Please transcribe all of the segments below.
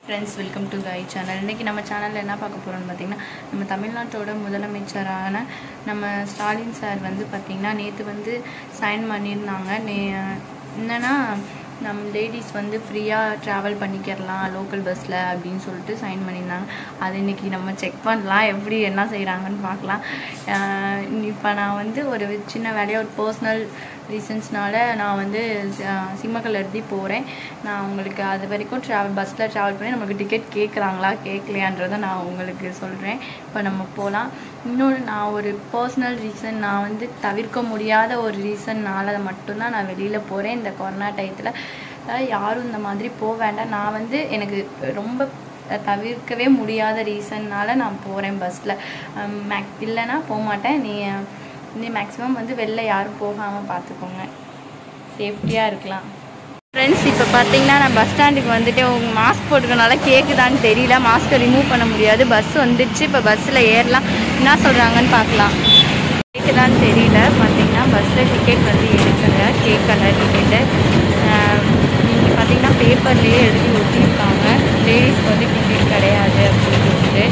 friends welcome to கை channel இன்றைக்கி நம்ம சேனலில் என்ன பார்க்க போகிறோம்னு பார்த்தீங்கன்னா நம்ம தமிழ்நாட்டோட முதலமைச்சரான நம்ம ஸ்டாலின் சார் வந்து பார்த்திங்கன்னா நேற்று வந்து சைன் பண்ணியிருந்தாங்க நே என்னென்னா நம்ம லேடிஸ் வந்து ஃப்ரீயாக ட்ராவல் பண்ணிக்கிறலாம் லோக்கல் பஸ்ஸில் அப்படின்னு சொல்லிட்டு சைன் பண்ணியிருந்தாங்க அது இன்றைக்கி நம்ம செக் பண்ணலாம் எப்படி என்ன செய்கிறாங்கன்னு பார்க்கலாம் இப்போ நான் வந்து ஒரு சின்ன வேலையாக ஒரு பர்சனல் ரீசன்ஸ்னால நான் வந்து சிம்மக்கல் எழுதி போகிறேன் நான் உங்களுக்கு அது வரைக்கும் ட்ராவல் பஸ்ஸில் ட்ராவல் பண்ணி நமக்கு டிக்கெட் கேட்குறாங்களா கேட்கலையான்றதை நான் உங்களுக்கு சொல்கிறேன் இப்போ நம்ம போகலாம் இன்னொன்று நான் ஒரு பர்சனல் ரீசன் நான் வந்து தவிர்க்க முடியாத ஒரு ரீசன்னால் மட்டும்தான் நான் வெளியில் போகிறேன் இந்த கொரோனா டயத்தில் யாரும் இந்த மாதிரி போக வேண்டாம் நான் வந்து எனக்கு ரொம்ப தவிர்க்கவே முடியாத ரீசன்னால் நான் போகிறேன் பஸ்ஸில் மேக் இல்லைன்னா போக மாட்டேன் நீ நீ மேக்ஸிமம் வந்து வெளில யாரும் போகாமல் பார்த்துக்கோங்க சேஃப்டியாக இருக்கலாம் ஃப்ரெண்ட்ஸ் இப்போ பார்த்தீங்கன்னா நான் பஸ் ஸ்டாண்டுக்கு வந்துட்டு உங்க மாஸ்க் போட்டுக்கனால கேட்குதான்னு தெரியல மாஸ்க்கை ரிமூவ் பண்ண முடியாது பஸ் வந்துடுச்சு இப்போ பஸ்ஸில் ஏறலாம் என்ன சொல்கிறாங்கன்னு பார்க்கலாம் கேட்குதான்னு தெரியல பார்த்தீங்கன்னா பஸ்ஸில் டிக்கெட் வந்து எடுக்கல கேட்கல டிக்கெட்டு நீங்கள் பார்த்தீங்கன்னா பேப்பர்லேயே எழுதி ஒட்டியிருக்காங்க லேடிஸ்க்கு வந்து டிக்கெட் கிடையாது அப்படின்னு சொல்லிட்டு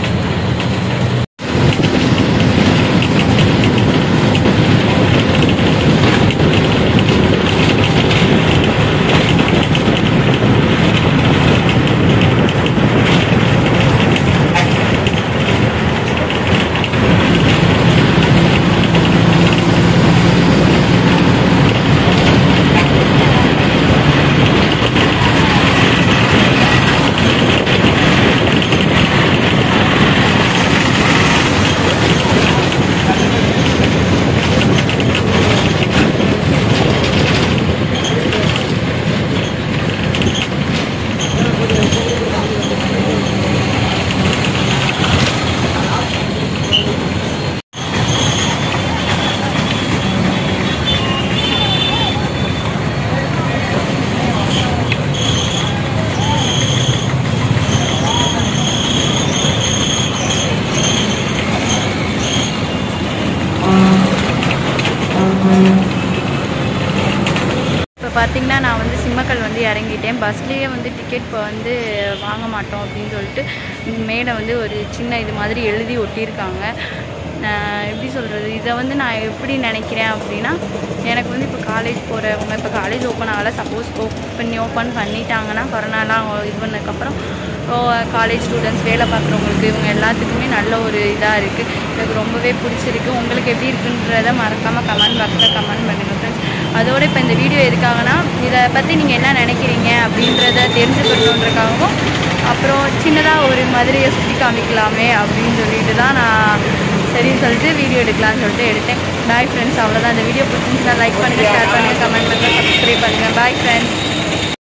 இப்போ பார்த்தீங்கன்னா நான் வந்து சிம்மக்கல் வந்து இறங்கிட்டேன் பஸ்லேயே வந்து டிக்கெட் இப்போ வந்து வாங்க மாட்டோம் அப்படின்னு சொல்லிட்டு மேலே வந்து ஒரு சின்ன இது மாதிரி எழுதி ஒட்டியிருக்காங்க நான் எப்படி சொல்கிறது இதை வந்து நான் எப்படி நினைக்கிறேன் அப்படின்னா எனக்கு வந்து இப்போ காலேஜ் போகிறவங்க இப்போ காலேஜ் ஓப்பன் ஆகலை சப்போஸ் ஓப்பன் ஓப்பன் பண்ணிட்டாங்கன்னா கொரோனாலாம் இது பண்ணதுக்கப்புறம் காலேஜ் ஸ்டூடெண்ட்ஸ் வேலை பார்க்குறவங்களுக்கு இவங்க எல்லாத்துக்குமே நல்ல ஒரு இதாக இருக்குது எனக்கு ரொம்பவே பிடிச்சிருக்கு உங்களுக்கு எப்படி இருக்குன்றத மறக்காமல் கமெண்ட் பாக்ஸில் கமெண்ட் பண்ணுங்கள் ஃப்ரெண்ட்ஸ் அதோடு இப்போ இந்த வீடியோ எதுக்காகனா இதை பற்றி நீங்கள் என்ன நினைக்கிறீங்க அப்படின்றத தெரிஞ்சுக்கணுன்றக்காகவும் அப்புறம் சின்னதாக ஒரு மதுரையை சுற்றி காமிக்கலாமே அப்படின்னு சொல்லிட்டு தான் நான் சரின்னு சொல்லிட்டு வீடியோ எடுக்கலாம்னு சொல்லிட்டு எடுத்தேன் பாய் ஃப்ரெண்ட்ஸ் அவ்வளோதான் இந்த வீடியோ பிடிச்சிருந்துச்சுன்னா லைக் பண்ணுங்கள் ஷேர் பண்ணுங்கள் கமெண்ட் பண்ணுங்கள் சப்ஸ்கிரைப் பண்ணுங்கள் பாய் ஃப்ரெண்ட்ஸ்